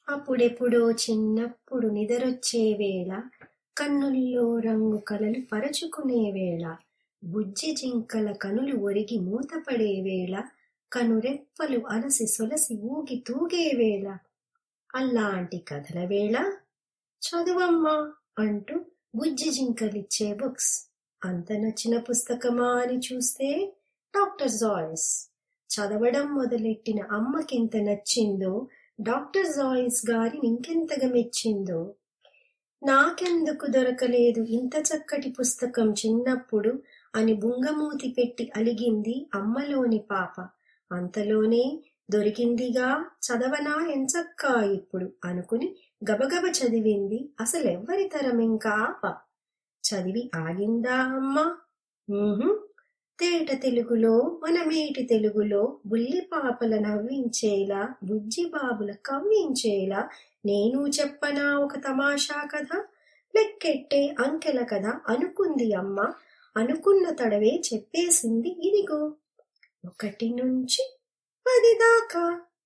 అప్పుడెప్పుడో చిన్నప్పుడు నిదరొచ్చే వేళ కన్నుల్లో రంగు కలలు పరచుకునే వేళ బుజ్జి జింకల కనులు ఒరిగి మూతపడే వేళ కనురెప్పలు అలసి సొలసి ఊగి తూగే వేళ అలాంటి కథల వేళ చదువమ్మా అంటూ బుజ్జి జింకలిచ్చే బుక్స్ అంత నచ్చిన పుస్తకమా అని చూస్తే డాక్టర్ జాయిస్ చదవడం మొదలెట్టిన అమ్మకెంత నచ్చిందో డాక్టర్ జాయిస్ గారిని ఇంకెంతగా మెచ్చిందో నాకెందుకు దొరకలేదు ఇంత చక్కటి పుస్తకం చిన్నప్పుడు అని బుంగమూతి పెట్టి అలిగింది అమ్మలోని పాప అంతలోనే దొరికిందిగా చదవనా ఎంచక్కా ఇప్పుడు అనుకుని గబగబ చదివింది అసలెవ్వరి తరం ఇంకా ఆప చదివి ఆగిందా అమ్మా ఊహుం. తేట తెలుగులో మనమేటి తెలుగులో బుల్లి పాపల నవ్వించేలా బుజ్జి బాబుల కవ్వించేలా నేను చెప్పనా ఒక తమాషా కథ లెక్కెట్టే అంకెల కథ అనుకుంది అమ్మ అనుకున్న తడవే చెప్పేసింది ఇదిగో ఒకటి నుంచి పది దాకా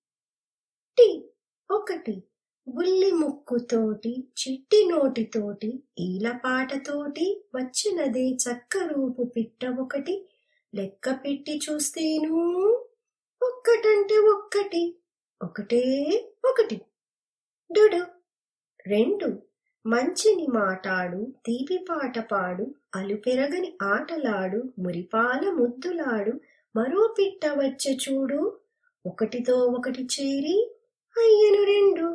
టి ఒకటి బుల్లి ముక్కుతోటి చిట్టి నోటితోటి ఈలపాటతోటి వచ్చినదే చక్క రూపు పిట్ట ఒకటి లెక్క పెట్టి చూస్తేను ఒక్కటంటే ఒక్కటి ఒకటే ఒకటి డుడు రెండు మంచిని మాటాడు తీపి పాట పాడు అలుపెరగని ఆటలాడు మురిపాల ముద్దులాడు మరో పిట్ట వచ్చే చూడు ఒకటితో ఒకటి చేరి అయ్యను రెండు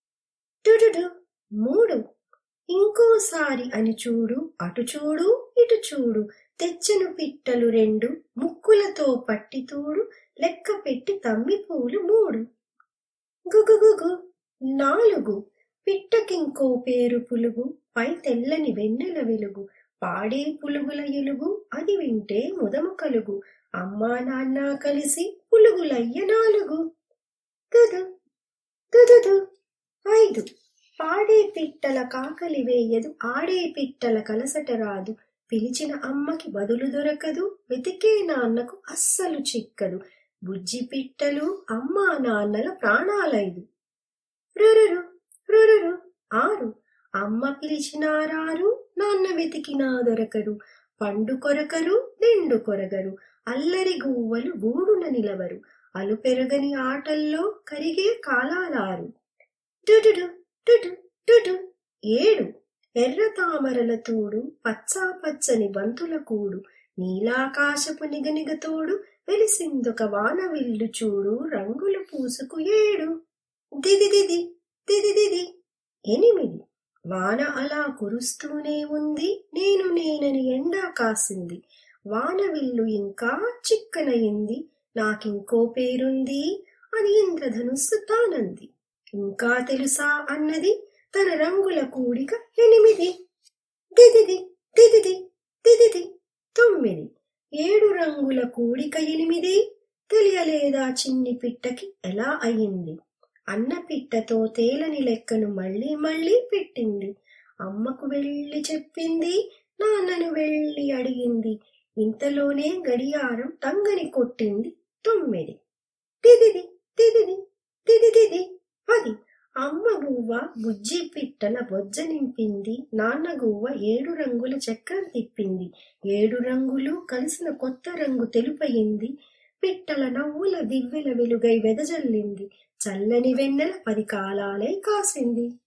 డుడుడు మూడు ఇంకోసారి అని చూడు అటు చూడు ఇటు చూడు తెచ్చెను పిట్టలు రెండు ముక్కులతో పట్టి తూడు లెక్క పెట్టి తమ్మి పూలు మూడు గుగుగుగు నాలుగు పిట్టకింకో పేరు పులుగు పై తెల్లని వెన్నెల వెలుగు పాడే పులుగుల ఎలుగు అది వింటే ముదము కలుగు అమ్మా నాన్న కలిసి పులుగులయ్య నాలుగు గదు గదుదు ఐదు పాడే పిట్టల కాకలి వేయదు ఆడే పిట్టల కలసట రాదు పిలిచిన అమ్మకి బదులు దొరకదు వెతికే నాన్నకు అస్సలు చిక్కదు బుజ్జి పిట్టలు అమ్మా నాన్నల ప్రాణాలైదు రురురు రురురు ఆరు అమ్మ పిలిచినారారు నాన్న వెతికినా దొరకరు పండు కొరకరు నిండు కొరగరు అల్లరి గువ్వలు గూడున నిలవరు అలుపెరగని ఆటల్లో కరిగే కాలాలారు డుడుడు డుడు డుడు ఏడు ఎర్ర తామరల తోడు పచ్చా పచ్చని బంతుల కూడు నీలాకాశపు నిగనిగతోడు వెలిసిందొక వానవిల్లు చూడు రంగులు పూసుకు ఏడు దిది దిది దిది దిది ఎనిమిది వాన అలా కురుస్తూనే ఉంది నేను నేనని ఎండా కాసింది వానవిల్లు ఇంకా చిక్కనయింది నాకింకో పేరుంది అది ఇంద్రధనుస్సు తానంది ఇంకా తెలుసా అన్నది తన రంగుల కూడిక ఎనిమిది దిదిది దిదిది దిదిది తొమ్మిది ఏడు రంగుల కూడిక ఎనిమిది తెలియలేదా చిన్ని పిట్టకి ఎలా అయింది అన్న పిట్టతో తేలని లెక్కను మళ్ళీ మళ్ళీ పెట్టింది అమ్మకు వెళ్ళి చెప్పింది నాన్నను వెళ్ళి అడిగింది ఇంతలోనే గడియారం టంగని కొట్టింది తొమ్మిది తిదిది తిదిది తిదిదిది పది అమ్మ గువ్వ బుజ్జి పిట్టల బొజ్జ నింపింది నాన్న గువ్వ ఏడు రంగుల చక్రం తిప్పింది ఏడు రంగులు కలిసిన కొత్త రంగు తెలుపయింది పిట్టల నవ్వుల దివ్వెల వెలుగై వెదజల్లింది చల్లని వెన్నెల పది కాలాలై కాసింది